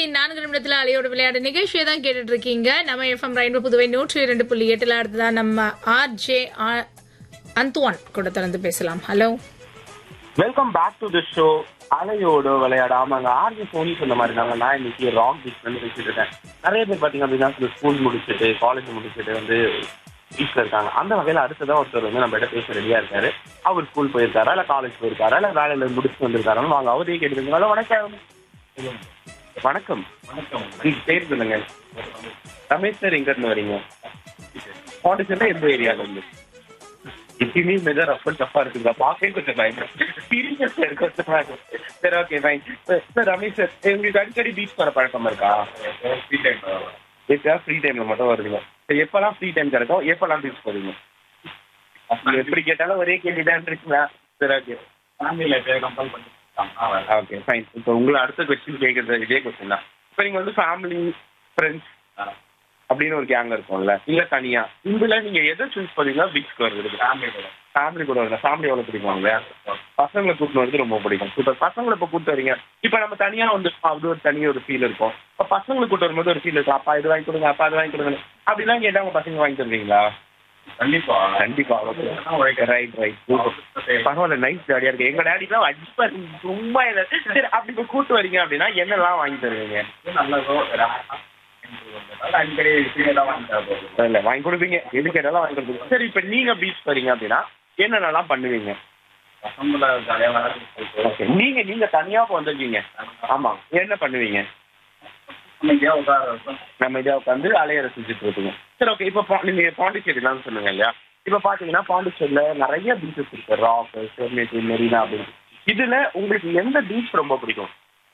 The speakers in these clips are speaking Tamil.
இருபத்தி நான்கு நிமிடத்துல அலையோட விளையாட நிகழ்ச்சியை தான் கேட்டுட்டு இருக்கீங்க நம்ம எஃப்எம் ரெயின்போ புதுவை நூற்றி இரண்டு புள்ளி எட்டுல அடுத்ததான் நம்ம ஆர் ஜே அந்துவான் கூட திறந்து பேசலாம் hello welcome back to the show அலையோடு விளையாட ஆமாங்க ஆர்ஜி சோனி சொன்ன மாதிரி தாங்க நான் இன்னைக்கு ராக் பீச் வந்து பேசிட்டு இருக்கேன் நிறைய பேர் பாத்தீங்க அப்படின்னா ஸ்கூல் முடிச்சுட்டு காலேஜ் முடிச்சுட்டு வந்து பீச்ல இருக்காங்க அந்த வகையில அடுத்ததான் ஒருத்தர் வந்து நம்ம கிட்ட பேச ரெடியா இருக்காரு அவர் ஸ்கூல் போயிருக்காரா இல்ல காலேஜ் போயிருக்காரா இல்ல வேலையில முடிச்சு வந்திருக்காரான்னு வாங்க அவரே கேட்டுருக்கீங்களா வணக்கம் வணக்கம் வணக்கம் உங்க பேர் சொல்லுங்க ரமேஷ் சார் எங்க இருந்து வரீங்க பாண்டிச்சேரியில எந்த ஏரியால இருந்து எப்பயுமே மெதர் ரஃப் அண்ட் டஃபா இருக்குங்க பார்க்கவே கொஞ்சம் பயமா சீரியஸ் சார் கொஞ்சம் பயமா. சரி okay fine sir Ramesh sir உங்களுக்கு அடிக்கடி பீச் போற பழக்கம் இருக்கா ஃப்ரீ டைம் எப்பயா ஃப்ரீ டைம்ல மட்டும் வருவீங்க சரி எப்பெல்லாம் ஃப்ரீ டைம் கிடைக்கும் எப்பெல்லாம் பீச் போவீங்க நீங்க எப்படி கேட்டாலும் ஒரே கேள்வி தான் இருக்கீங்களா சரி ஓகே ஃபேமிலியில் எப்போ கம்பல் பண்ணி ஓகே ஃபைன் இப்போ உங்களை அடுத்த கொஸ்டின் கேட்கறது இதே கொஸ்டின் தான் இப்போ நீங்க வந்து ஃபேமிலி ஃப்ரெண்ட்ஸ் அப்படின்னு ஒரு கேங் இருக்கும்ல இல்ல தனியா இதுல நீங்க எதை சூஸ் பண்ணீங்கன்னா பீச்சுக்கு வருது ஃபேமிலி கூட ஃபேமிலி கூட வரல ஃபேமிலி எவ்வளவு பிடிக்கும் இல்லையா பசங்களை கூட்டிட்டு வரது ரொம்ப பிடிக்கும் இப்போ பசங்களை இப்போ கூட்டு வரீங்க இப்போ நம்ம தனியா வந்து அது ஒரு தனி ஒரு ஃபீல் இருக்கும் இப்போ பசங்களை கூட்டு வரும்போது ஒரு ஃபீல் இருக்கும் அப்பா இது வாங்கி கொடுங்க அப்பா இது வாங்கி கொடுங்க அப்படிலாம் கேட்டா உங்க பசங்க வாங்கி தருவீங்களா கண்டிப்பா கண்டிப்பா ரைட் ரைட் பரவாயில்ல நைஸ் ஜாலியா இருக்கு எங்க டேடிலாம் அடிப்பா ரொம்ப இல்ல. சரி அப்படி இப்போ கூட்டு வரீங்க அப்படின்னா என்னெல்லாம் வாங்கி தருவீங்க நல்லதோ அடிக்கடி சீரியலாக வாங்கி தரப்போகுது இல்ல வாங்கி கொடுப்பீங்க எது கேட்டாலும் வாங்கி கொடுப்பீங்க சரி இப்போ நீங்க பீச் வரீங்க அப்படின்னா என்னென்னலாம் பண்ணுவீங்க பசங்கள ஜாலியாக விளையாட்டு ஓகே நீங்க நீங்க தனியா இப்போ வந்திருக்கீங்க ஆமா என்ன பண்ணுவீங்க அமைதியாக உட்கார நம்ம இதா உட்காந்து அலைய ரசிச்சுட்டு இருப்பீங்க சரி ஓகே இப்போ பா- நீங்க பாண்டிச்சேரிலாம் சொன்னீங்க இல்லையா இப்போ பாத்தீங்கன்னா பாண்டிச்சேரியில நிறைய பீச்சஸ் இருக்கு ராக் செர்மேட்டி மெரினா அப்படின்னு இதுல உங்களுக்கு எந்த பீச் ரொம்ப பிடிக்கும்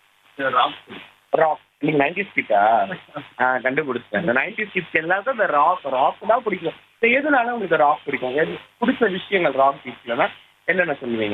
ராக் நீங்க நைன்டி ஸ்கிட்டா ஆ கண்டுபிடிச்சிட்டேன் இந்த நைன்டி ஸ்கிட்ஸ் எல்லாருக்கும் இந்த ராக் ராக் தான் பிடிக்கும் சரி, எதனால உங்களுக்கு ராக் பிடிக்கும் எது பிடிச்ச விஷயங்கள் ராக் பீச்லனா என்னென்ன சொல்லுவீங்க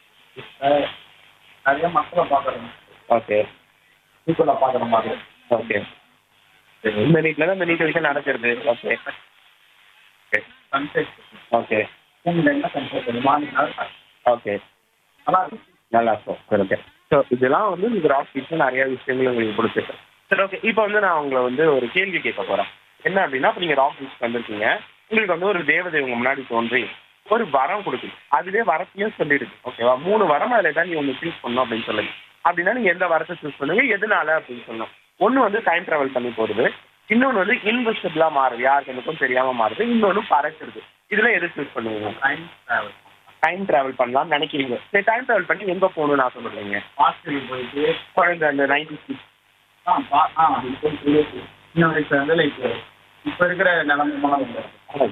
நிறைய மக்களை பார்க்குறோம் ஓகே பீப்புளை பார்க்குற மாதிரி ஓகே இந்த நீட்ல தான் இந்த நீட் விஷயம் நடக்கிறது ஓகே ஓகே சன்செட் ஓகே உங்களுக்கு என்ன சன்செட் மார்னிங் ஓகே நல்லா இருக்கும் நல்லா இருக்கும் சரி ஓகே ஸோ இதெல்லாம் வந்து இந்த ராக் பீச்சில் நிறைய விஷயங்கள் உங்களுக்கு பிடிச்சிருக்கு சரி ஓகே இப்போ வந்து நான் உங்களை வந்து ஒரு கேள்வி கேட்க போகிறேன் என்ன அப்படின்னா இப்போ நீங்கள் ராக் பீச் வந்திருக்கீங்க உங்களுக்கு வந்து ஒரு தேவதை உங்க முன்னாடி தோன்றி ஒரு வரம் கொடுக்குது அதுவே வரத்தையும் சொல்லிடுது ஓகேவா மூணு வரம் அதில் தான் நீ ஒன்று சூஸ் பண்ணணும் அப்படின்னு சொல்லுங்க அப்படின்னா நீங்கள் எந்த வரத்தை சூஸ் பண்ணுங்க எதனால அப்படின்னு சொல்லணும் ஒன்று வந்து டைம் ட்ராவல் பண்ணி போகிறது இன்னொன்று வந்து இன்விசிபிளாக மாறுது யாருக்கு எனக்கும் தெரியாமல் மாறுது இன்னொன்று பறக்குறது இதில் எது சூஸ் பண்ணுவீங்க டைம் ட்ராவல் டைம் டிராவல் பண்ணலாம்னு நினைக்கிறீங்க சரி டைம் டிராவல் பண்ணி எங்க போகணும்னு நான் சொல்லுறீங்க ஹாஸ்டலுக்கு போயிட்டு குழந்தை அந்த நைன்டி சிக்ஸ் ஆ பா ஆ அது போய் சின்ன வயசுல இருந்து லைக் இப்போ இருக்கிற நிலைமை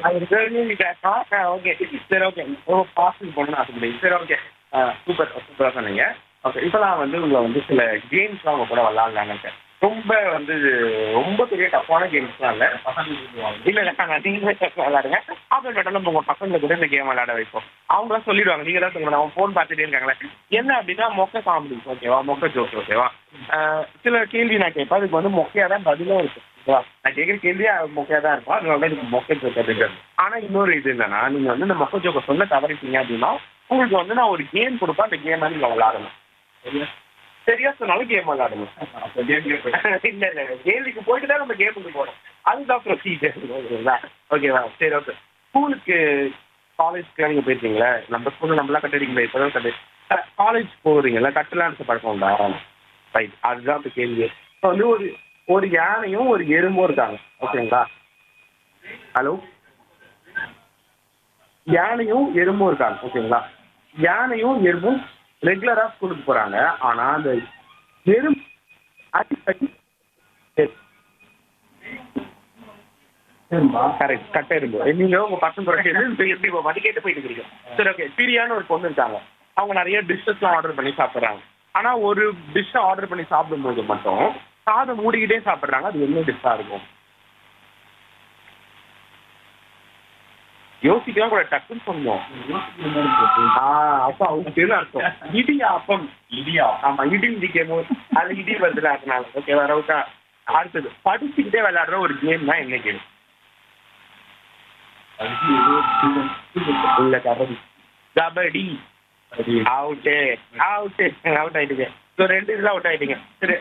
ஓகே சரி ஓகே ஓ பாஸ்டிங் போகணும்னு ஆசைப்படுறீங்க சரி ஓகே சூப்பர் சூப்பராக சொன்னீங்க ஓகே இப்போலாம் வந்து உங்களை வந்து சில கேம்ஸ்லாம் உங்க கூட விளாட்லாங்க சார் ரொம்ப வந்து ரொம்ப பெரிய டஃப்பான கேம்ஸ்லாம் இல்லை பசங்களுக்கு இல்ல இல்ல நான் நீங்களே விளையாடுங்க ஆப்பிள் மட்டும் நம்ம உங்க பசங்களை கூட இந்த கேம் விளையாட வைப்போம் அவங்களாம் சொல்லிடுவாங்க நீங்க தான் சொல்லுங்க அவங்க ஃபோன் பார்த்துட்டே இருக்காங்களே என்ன அப்படின்னா மொக்க காமெடி ஓகேவா மொக்க ஜோக் ஓகேவா ஆஹ் சில கேள்வி நான் கேட்பேன் அதுக்கு வந்து மொக்கையா தான் பதிலும் இருக்கு ஓகேவா நான் கேட்குற கேள்வி மொக்கையா தான் இருக்கும் அதனால எனக்கு மொக்க ஜோக் இருக்கு ஆனா இன்னொரு இது என்னன்னா நீங்க வந்து இந்த மொக்க ஜோக்கை சொல்ல தவறிட்டீங்க அப்படின்னா உங்களுக்கு வந்து நான் ஒரு கேம் கொடுப்பேன் அந்த கேமை நீங்க விளையாடணும் சரியா சொன்னாலும் கேம் விளையாடணும் அப்போ கேம் கேட்பேன் இல்ல இல்ல இல்ல. கேள்விக்கு போயிட்டு தான் நம்ம கேமுக்கு போறோம் அதுதான் ப்ரொசீஜர் ஓகேவா ஓகேவா சரி ஓகே ஸ்கூலுக்கு காலேஜ்க்கு நீங்க போயிருக்கீங்களா நம்ம ஸ்கூல்ல நம்மளாம் கட்டுறீங்களா இப்பதான் கட்டு காலேஜ் போறீங்களா கட்டலான்னு பழக்கம் உண்டா ரைட் அதுதான் இப்போ கேள்வி இப்போ வந்து ஒரு ஒரு யானையும் ஒரு எறும்பும் இருக்காங்க ஓகேங்களா ஹலோ யானையும் எறும்பும் இருக்காங்க ஓகேங்களா யானையும் எறும்பும் ரெகுலரா ஸ்கூலுக்கு போறாங்க ஆனா அந்த எறும்பு அடிக்கடி சரிம்பா கரெக்ட் கட்ட எறும்பு நீங்க உங்க பசங்க கூட சேர்ந்து எப்படி இப்போ மதி கேட்டு போயிட்டு இருக்கீங்க சரி ஓகே பிரியான்னு ஒரு பொண்ணு இருக்காங்க அவங்க நிறைய டிஷ்ஷஸ்லாம் ஆர்டர் பண்ணி சாப்பிட்றாங்க ஆனா ஒரு டிஷ்ஷை ஆர்டர் பண்ணி சாப்பிடும்போது மட்டும் சாதம் மூடிக்கிட்டே சாப்பிட்றாங்க அது என்ன டிஷ்ஷா இருக்கும் யோசிக்கலாம் கூட டக்குன்னு சொல்லுவோம் ஆ அப்ப அவங்க பேரு அர்த்தம் இடி அப்பம் இடியா ஆமா இடி இடிக்கும் போது அது இடி வருதுல அதனால ஓகேவா ரவுட்டா அடுத்தது படிச்சுக்கிட்டே விளையாடுற ஒரு கேம் தான் என்ன கேம் இல்ல kabaddi kabaddi out out out ஆயிட்டீங்க ஸோ ரெண்டு இதுல அவுட் ஆயிட்டீங்க சரி